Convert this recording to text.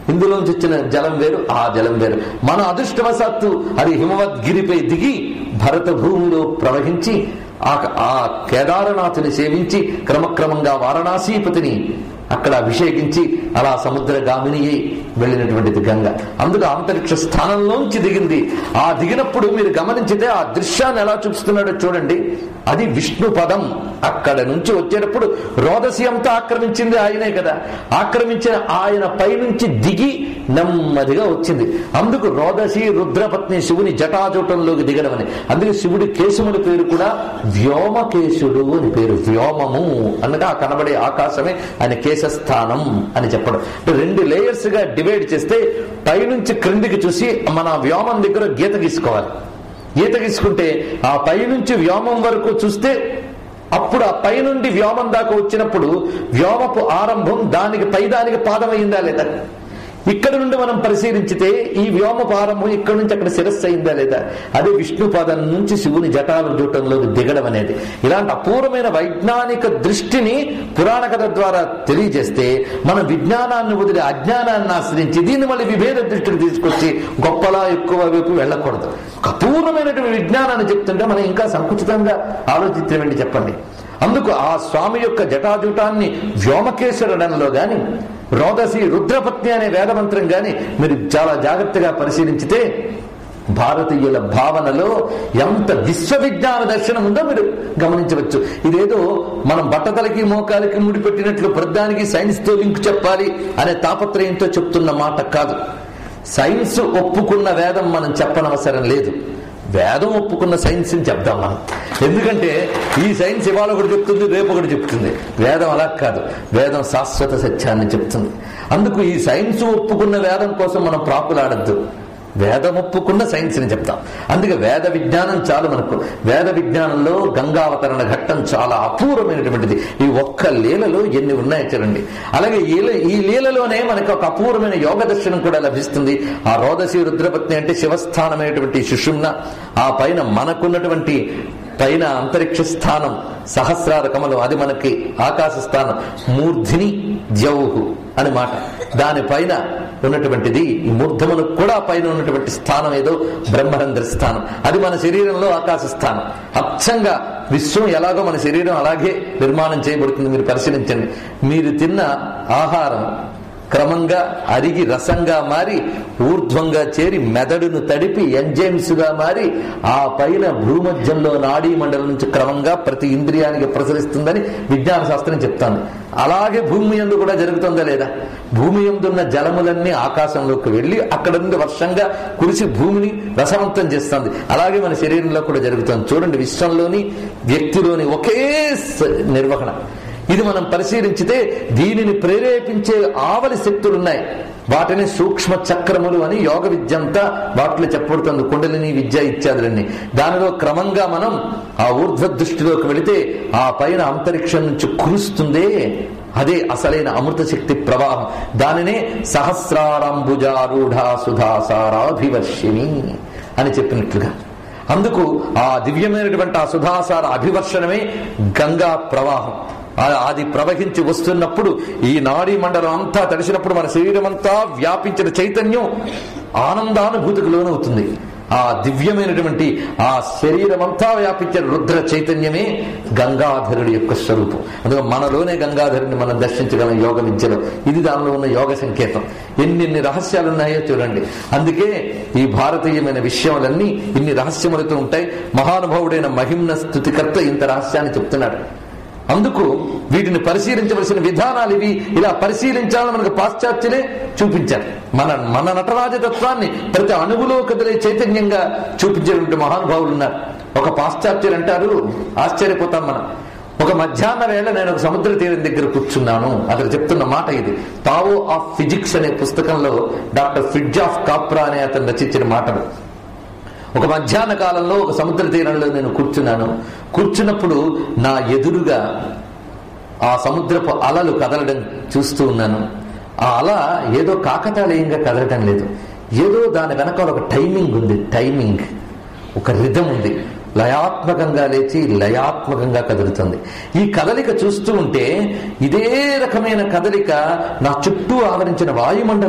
ఇందులోంచి వచ్చిన జలం వేరు ఆ జలం వేరు మన అదృష్టవశాత్తు అది హిమవద్గిరిపై దిగి భరత భూమిలో ప్రవహించి ఆ ఆ కేదారనాథుని సేవించి క్రమక్రమంగా వారణాసీపతిని అక్కడ అభిషేకించి అలా సముద్రగామిని అయి వెళ్ళినటువంటిది గంగ అందుకు అంతరిక్ష స్థానంలోంచి దిగింది ఆ దిగినప్పుడు మీరు గమనించితే ఆ దృశ్యాన్ని ఎలా చూపిస్తున్నాడో చూడండి అది విష్ణు పదం అక్కడ నుంచి వచ్చేటప్పుడు రోదసి అంతా ఆక్రమించింది ఆయనే కదా ఆక్రమించిన ఆయన పైనుంచి దిగి నెమ్మదిగా వచ్చింది అందుకు రోదసి రుద్రపత్ని శివుని జటాజూటంలోకి దిగడమని అందుకే శివుడి కేశముడి పేరు కూడా వ్యోమకేశుడు అని పేరు వ్యోమము అనగా ఆ కనబడే ఆకాశమే ఆయన కేశస్థానం అని చెప్పడం అంటే రెండు లేయర్స్ గా డివైడ్ చేస్తే పైనుంచి క్రిందికి చూసి మన వ్యోమం దగ్గర గీత గీసుకోవాలి గీత గీసుకుంటే ఆ పైనుంచి వ్యోమం వరకు చూస్తే అప్పుడు ఆ పైనుండి వ్యోమం దాకా వచ్చినప్పుడు వ్యోమపు ఆరంభం దానికి పై దానికి పాదమైందా లేదా ఇక్కడ నుండి మనం పరిశీలించితే ఈ వ్యోమ ప్రారంభం ఇక్కడ నుంచి అక్కడ శిరస్సు అయిందా లేదా అదే విష్ణు పాదం నుంచి శివుని జటాలు జూటంలోకి దిగడం అనేది ఇలాంటి అపూర్వమైన వైజ్ఞానిక దృష్టిని పురాణ కథ ద్వారా తెలియజేస్తే మన విజ్ఞానాన్ని వదిలి అజ్ఞానాన్ని ఆశ్రయించి దీన్ని మళ్ళీ విభేద దృష్టికి తీసుకొచ్చి గొప్పలా ఎక్కువ వైపు వెళ్ళకూడదు ఒక అపూర్వమైనటువంటి విజ్ఞానాన్ని చెప్తుంటే మనం ఇంకా సంకుచితంగా ఆలోచించమండి చెప్పండి అందుకు ఆ స్వామి యొక్క జటాజూటాన్ని వ్యోమకేశ్వరుడంలో గాని రోదసి రుద్రపత్ని అనే వేదమంత్రం గాని మీరు చాలా జాగ్రత్తగా పరిశీలించితే భారతీయుల భావనలో ఎంత విశ్వవిజ్ఞాన దర్శనం ఉందో మీరు గమనించవచ్చు ఇదేదో మనం బట్టతలకి మోకాలకి ముడిపెట్టినట్లు ప్రధానికి సైన్స్ తో లింక్ చెప్పాలి అనే తాపత్రయంతో చెప్తున్న మాట కాదు సైన్స్ ఒప్పుకున్న వేదం మనం చెప్పనవసరం లేదు వేదం ఒప్పుకున్న సైన్స్ అని చెప్దాం మనం ఎందుకంటే ఈ సైన్స్ ఇవాళ ఒకటి చెప్తుంది రేపు ఒకటి చెప్తుంది వేదం అలా కాదు వేదం శాశ్వత సత్యాన్ని చెప్తుంది అందుకు ఈ సైన్స్ ఒప్పుకున్న వేదం కోసం మనం ప్రాకులాడద్దు వేదం ఒప్పుకున్న సైన్స్ అని చెప్తాం అందుకే వేద విజ్ఞానం చాలు మనకు వేద విజ్ఞానంలో గంగావతరణ ఘట్టం చాలా అపూర్వమైనటువంటిది ఈ ఒక్క లీలలో ఎన్ని ఉన్నాయో చూడండి అలాగే ఈ లీ- ఈ లీలలోనే మనకు ఒక అపూర్వమైన యోగ దర్శనం కూడా లభిస్తుంది ఆ రోదసి రుద్రపత్ని అంటే శివస్థానమైనటువంటి సుషుమ్న ఆ పైన మనకున్నటువంటి పైన అంతరిక్ష స్థానం సహస్రార కమలం అది మనకి ఆకాశ స్థానం మూర్ధిని ద్యౌహు అని మాట దానిపైన ఉన్నటువంటిది ఈ మూర్ధమునకు కూడా పైన ఉన్నటువంటి స్థానం ఏదో బ్రహ్మరంధ్ర స్థానం అది మన శరీరంలో ఆకాశ స్థానం అచ్చంగా విశ్వం ఎలాగో మన శరీరం అలాగే నిర్మాణం చేయబడుతుంది మీరు పరిశీలించండి మీరు తిన్న ఆహారం క్రమంగా అరిగి రసంగా మారి ఊర్ధ్వంగా చేరి మెదడును తడిపి ఎంజైమ్స్ గా మారి ఆ పైన భూమధ్యంలో నాడీ మండలం నుంచి క్రమంగా ప్రతి ఇంద్రియానికి ప్రసరిస్తుందని విజ్ఞాన శాస్త్రం చెప్తాను అలాగే భూమి ఎందు కూడా జరుగుతుందా లేదా భూమి ఎందున్న జలములన్నీ ఆకాశంలోకి వెళ్ళి అక్కడ నుండి వర్షంగా కురిసి భూమిని రసవంతం చేస్తుంది అలాగే మన శరీరంలో కూడా జరుగుతుంది చూడండి విశ్వంలోని వ్యక్తిలోని ఒకే స- నిర్వహణ ఇది మనం పరిశీలించితే దీనిని ప్రేరేపించే ఆవలి శక్తులు ఉన్నాయి వాటిని సూక్ష్మ చక్రములు అని యోగ విద్య అంతా వాటిలో చెప్పబడుతుంది కుండలిని విద్య ఇత్యాదులన్నీ దానిలో క్రమంగా మనం ఆ ఊర్ధ్వ దృష్టిలోకి వెళితే ఆ పైన అంతరిక్షం నుంచి కురుస్తుందే అదే అసలైన అమృత శక్తి ప్రవాహం దానినే సహస్రారంభుజారూఢ సుధాసారాభివర్షిణి అని చెప్పినట్లుగా అందుకు ఆ దివ్యమైనటువంటి ఆ సుధాసార అభివర్షణమే గంగా ప్రవాహం ఆ- అది ప్రవహించి వస్తున్నప్పుడు ఈ నాడీ మండలం అంతా తడిసినప్పుడు మన శరీరం అంతా వ్యాపించిన చైతన్యం ఆనందానుభూతికి లోనవుతుంది ఆ దివ్యమైనటువంటి ఆ శరీరం అంతా వ్యాపించిన రుద్ర చైతన్యమే గంగాధరుడి యొక్క స్వరూపం అందుకే మనలోనే గంగాధరుని మనం దర్శించగలం యోగ విద్యలో ఇది దానిలో ఉన్న యోగ సంకేతం ఎన్నెన్ని రహస్యాలు ఉన్నాయో చూడండి అందుకే ఈ భారతీయమైన విషయములన్నీ ఇన్ని రహస్యములతో ఉంటాయి మహానుభావుడైన మహిమ్న స్థుతికర్త ఇంత రహస్యాన్ని చెప్తున్నాడు అందుకు వీటిని పరిశీలించవలసిన విధానాలు ఇవి ఇలా పరిశీలించాలని మనకు పాశ్చాత్యులే చూపించారు మన మన నటరాజతత్వాన్ని ప్రతి అణువులో కదిలే చైతన్యంగా చూపించేటువంటి మహానుభావులు ఉన్నారు ఒక పాశ్చాత్యులు అంటారు ఆశ్చర్యపోతాం మనం ఒక మధ్యాహ్న వేళ నేను ఒక సముద్ర తీరం దగ్గర కూర్చున్నాను అతను చెప్తున్న మాట ఇది తావో ఆఫ్ ఫిజిక్స్ అనే పుస్తకంలో డాక్టర్ ఫిడ్జ్ ఆఫ్ కాప్రా అనే అతను రచించిన మాటలు ఒక మధ్యాహ్న కాలంలో ఒక సముద్ర తీరంలో నేను కూర్చున్నాను కూర్చున్నప్పుడు నా ఎదురుగా ఆ సముద్రపు అలలు కదలడం చూస్తూ ఉన్నాను ఆ అల ఏదో కాకతాళీయంగా కదలటం లేదు ఏదో దాని వెనకాల ఒక టైమింగ్ ఉంది టైమింగ్ ఒక రిధం ఉంది లయాత్మకంగా లేచి లయాత్మకంగా కదులుతుంది ఈ కదలిక చూస్తూ ఉంటే ఇదే రకమైన కదలిక నా చుట్టూ ఆవరించిన వాయుమండలం